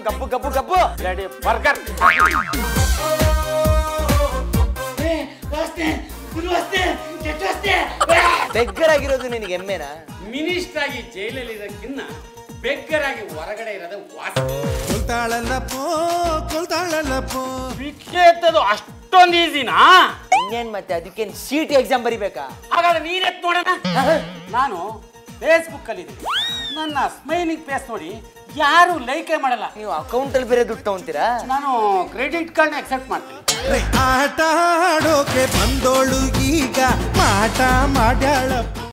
ಗಬ್ಬು ಗಬ್ಬು ಗಬ್ಬು ರೆಡಿ ಬರ್ಗರ್ ಬೆಗ್ಗರಾಗಿರೋದು ನಿನಗೆ ಎಮ್ಮೆನಾ ಮಿನಿಸ್ಟರ್ ಆಗಿ ಜೈಲಲ್ಲಿ ಇರೋಕ್ಕಿನ್ನ ಬೆಗ್ಗರಾಗಿ ಹೊರಗಡೆ ಇರೋದು ವಾಸ ಕೊಲ್ತಾಳಲ್ಲಪ್ಪೋ ಕೊಲ್ತಾಳಲ್ಲಪ್ಪೋ ಭಿಕ್ಷೆ ಎತ್ತದು ಅಷ್ಟೊಂದು ಈಸಿನಾ ಇನ್ನೇನ್ ಮತ್ತೆ ಅದಕ್ಕೇನ್ ಸಿಟಿ ಎಕ್ಸಾಮ್ ಬರಿಬೇಕಾ ಹಾಗಾದ್ರೆ ನೀನೆತ್ ನೋಡೋಣ ನಾನು ಫೇಸ್ಬುಕ್ ಅಲ್ಲಿ ನನ್ನ ಸ್ಮೈಲಿಂಗ್ ಫೇಸ್ ನೋಡಿ ಯಾರು ಲೈಕೇ ಮಾಡಲ್ಲ ನೀವು ಅಕೌಂಟ್ ಅಲ್ಲಿ ಬೇರೆ ದುಡ್ಡು ತಗೊಂತೀರಾ ನಾನು ಕ್ರೆಡಿಟ್ ಕಾರ್ಡ್ ಅಕ್ಸೆಪ್ಟ್ ಮಾಡ್ತೀನಿ ಆಟ ಆಡೋಕೆ ಬಂದೋಳು ಈಗ ಮಾಟ ಮಾಡ್ಯಾಳಪ್ಪ